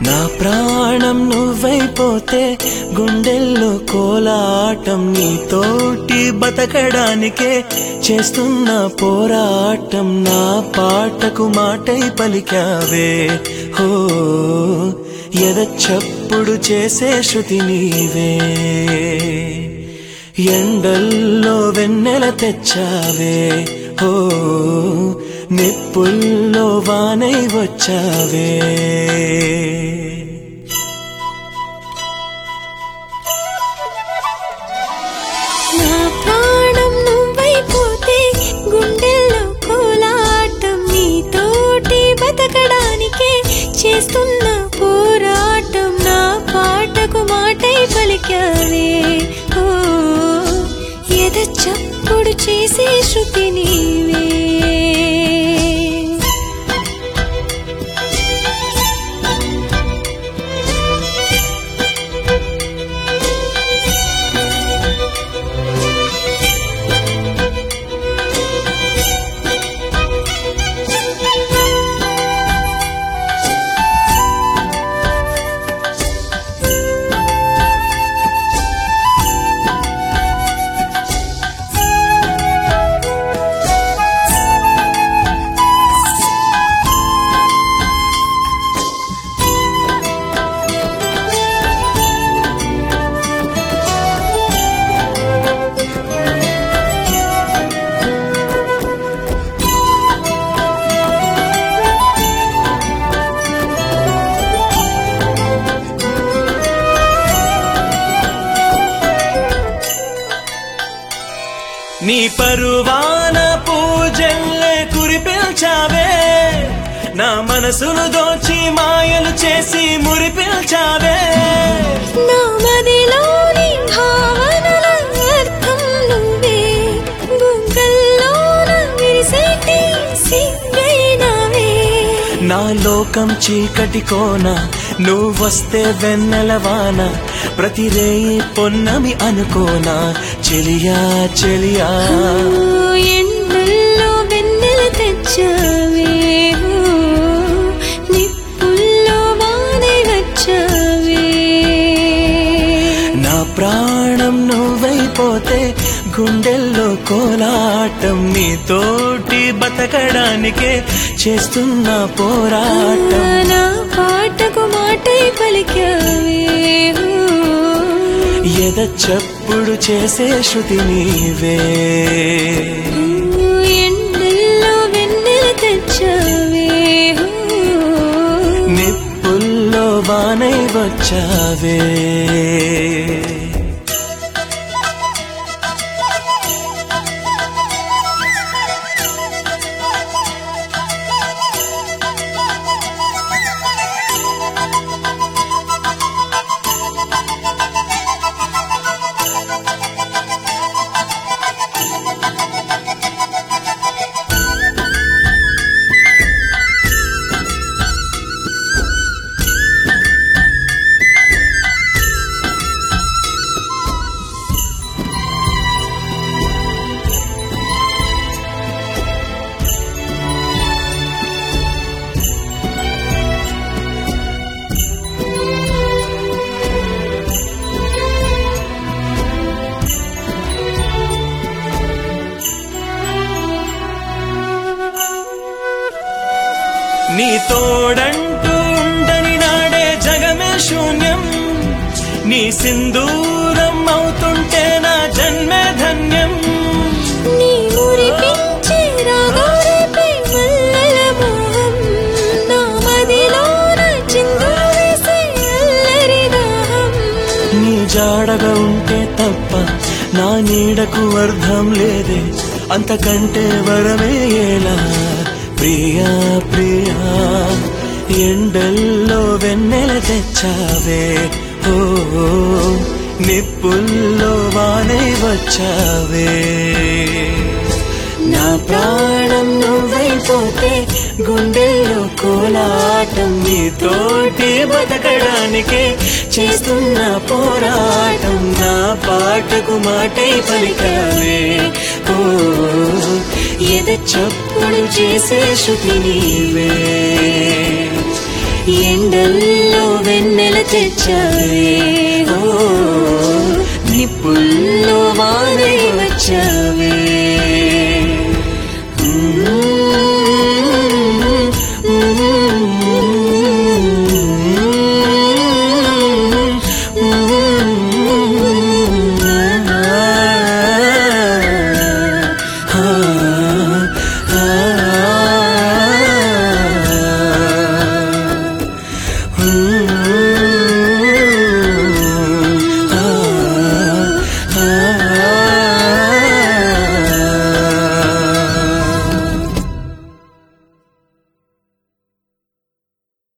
నా ప్రాణం నువ్వైపోతే గుండెల్లో కోలాటం నీతోటి బతకడానికే చేస్తున్న పోరాటం నా పాటకు మాటై పలికావే హో ఎద చప్పుడు చేసే శృతి నీవే ఎండల్లో వెన్నెల తెచ్చావే ఓ నిప్పుల్లో వానై వచ్చావే నా ప్రాణం నువ్వైపోతే గుండెల్లో కోలాటం నీతోటి బతకడానికే చేస్తున్న పోరాటం నా పాటకు మాటై పలికావే ఓ ఎద చప్పుడు చేసే శృతి నీవే నీ పరువాన పూజల్లే కురిపిల్చావే నా మనసును దోచి మాయలు చేసి మురిపిల్చావే నా మదిలోని భావనల అర్థం నువ్వే బుగ్గల్లోన విరిసేటి సిగ్గైనవే నా లోకం చీకటి కోన నువ్వొస్తే వెన్నెల వాన ప్రతి రేయి పొన్నమి అనుకోనా చెలియా చెలియా ఓ ఎండల్లో వెన్నెల తెచ్చావే ఓ నిప్పుల్లో వానే వచ్చావే నా ప్రాణం నువ్వైపోతే గుండెల్లో కోలాటం నీతోటి బతకడానికే చేస్తున్న పోరాటం నా పాటకు మాటై పలికావే ఓ ఎద చప్పుడు చేసే శృతి నీవే ఎండల్లో వెన్నెల తెచ్చావే నిప్పుల్లో వానై వచ్చావే నీ తోడంటూ ఉండని నాడే జగమే శూన్యం నీ సింధూరం అవుతుంటే నా జన్మే ధన్యం నీ మురిపించే రాగాలపై మల్లెల మోహం నా మదిలోన చిందులు వేసే అల్లరి దాహం నీ జాడగా ఉంటే తప్ప నా నీడకు అర్థం లేదే అంతకంటే వరమే ఎలా ప్రియా ప్రియా ఎండల్లో వెన్నెల తెచ్చావే ఓ నిప్పుల్లో వానై వచ్చావే నా ప్రాణం నువ్వైపోతే గుండెల్లో కోలాటం నీతోటి బతకడానికే చేస్తున్న పోరాటం నా పాటకు మాటై పలికావే ఓ ఎద చప్పుడు చేసే శృతి నీవే ఎండల్లో వెన్నెల తెచ్చావే ఓ నిప్పుల్లో వానై వచ్చావే